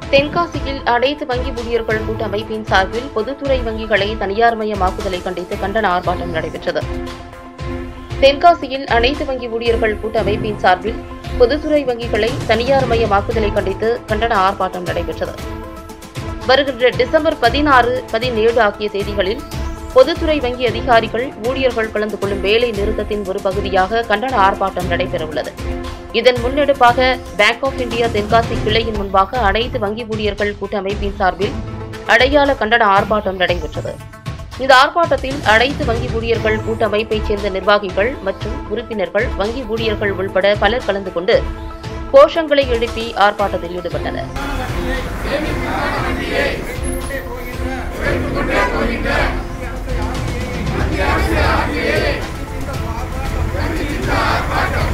தென்காசியில் அனைத்து வங்கி ஊழியர்கள் கூட்டமைப்பின் சார்பில் பொதுத்துறை வங்கிகளை தனியார்மயமாக்குதலை கண்டித்து கண்டன ஆர்ப்பாட்டம் நடைபெற்றது தென்காசியில் அனைத்து வங்கி ஊழியர்கள் கூட்டமைப்பின் சார்பில் பொதுத்துறை வங்கிகளை தனியார்மயமாக்குதலை கண்டித்து கண்டன ஆர்ப்பாட்டம் நடைபெற்றது வருகின்ற டிசம்பர் பதினாறு பதினேழு ஆகிய தேதிகளில் பொதுத்துறை வங்கி அதிகாரிகள் ஊழியர்கள் கலந்து கொள்ளும் வேலை நிறுத்தத்தின் ஒரு பகுதியாக கண்டன ஆர்ப்பாட்டம் நடைபெறவுள்ளது இதன் முன்னெடுப்பாக பேங்க் ஆஃப் இந்தியா தென்காசி கிளையின் முன்பாக அனைத்து வங்கி ஊழியர்கள் கூட்டமைப்பின் சார்பில் அடையாள கண்டன ஆர்ப்பாட்டம் நடைபெற்றது இந்த ஆர்ப்பாட்டத்தில் அனைத்து வங்கி ஊழியர்கள் கூட்டமைப்பைச் சேர்ந்த நிர்வாகிகள் மற்றும் உறுப்பினர்கள் வங்கி ஊழியர்கள் உள்பட பலர் கலந்து கொண்டு கோஷங்களை எழுப்பி ஆர்ப்பாட்டத்தில் ஈடுபட்டனர் ஆர்ப்பாட்டம்